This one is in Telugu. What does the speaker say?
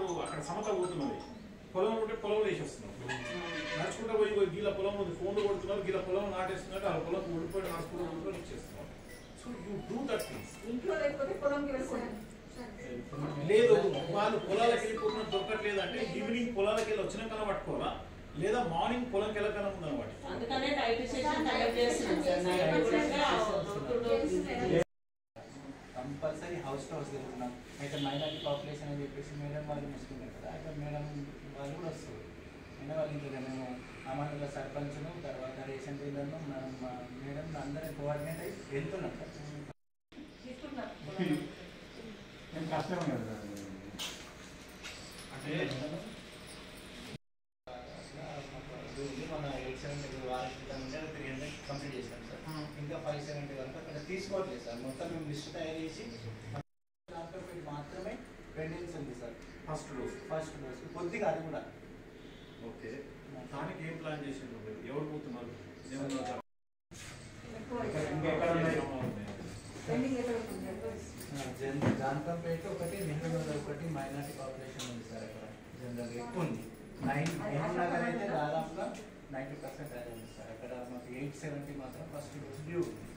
ఇప్పుడు అక్కడ సమత పోతున్నది పొలం ఉంటే పొలం వేసేస్తున్నాం నడుచుకుంటా పోయి పోయి గీల పొలం ఉంది ఫోన్లు కొడుతున్నారు గీల పొలం నాటేస్తున్నారు ఆ పొలం ఊడిపోయి నడుచుకుంటూ ఊడిపోయి ఇచ్చేస్తున్నాం so you do that things ఇంట్లో లేకపోతే పొలంకి వెళ్ళిపోయింది లేదు వాళ్ళు పొలాలకు వెళ్ళిపోతున్న దొరకట్లేదు అంటే ఈవినింగ్ పొలాలకు వెళ్ళి వచ్చినాకన్నా పట్టుకోవాలా లేదా మార్నింగ్ పొలంకి వెళ్ళకన్నా ఉందన్నమాట అందుకనే నైట్ సెషన్ కండక్ట్ చేస్తున్నాం సార్ నైట్ కూడా కంపల్సరీ హౌస్ టు హౌస్ వెళ్తున్నాం అయితే మైనారిటీ పాపులేషన్ అని చెప్పేసి మేడం వాళ్ళు ముస్లిం కదా అయితే మేడం వాళ్ళు కూడా వస్తారు అయినా వాళ్ళు ఇంకా మేము అమానుల సర్పంచ్ను తర్వాత రేషన్ డీలర్ను మనం మా మేడం అందరం కోఆర్డినేట్ అయ్యి వెళ్తున్నాం సార్ తీసుకుంటున్నారు నేను కష్టమే కదా అంటే అట్లా మాకు అది ఉంది. మన ఎయిట్ సెవెంటీ వారం క్రితం ఉంటే త్రీ హండ్రెడ్ కంప్లీట్ చేశాం సార్ ఇంకా ఫైవ్ సెవెంటీ వరకు అక్కడ తీసుకోవట్లేదు సార్ మొత్తం మేము లిస్ట్ తయారు చేసి దాంట్లో పెట్టి మాత్రమే పెండింగ్స్ ఉంది sir first dose first dose కొద్దిగా అది కూడా ఓకే దానికి ఏం ప్లాన్ చేసిండ్రు మీరు? ఎవరు పోతున్నారు ఏమన్నా ఎక్కువ ఇంకెక్కడ ఉన్నాయి? పెండింగ్ ఎక్కడ ఉంటుంది జన్ జాన్కంపేట ఒకటి నెహ్రూ నగర్ ఒకటి మైనార్టీ పాపులేషన్ ఉంది సార్ అక్కడ జనరల్గా ఎక్కువ ఉంది నైన్ నెహ్రూ నగర్ అయితే దాదాపుగా నైంటీ పర్సెంట్ అదే ఉంది సార్ అక్కడ మాకు ఎయిట్ సెవెంటీ మాత్రం ఫస్ట్ డోస్ డ్యూ ఉంది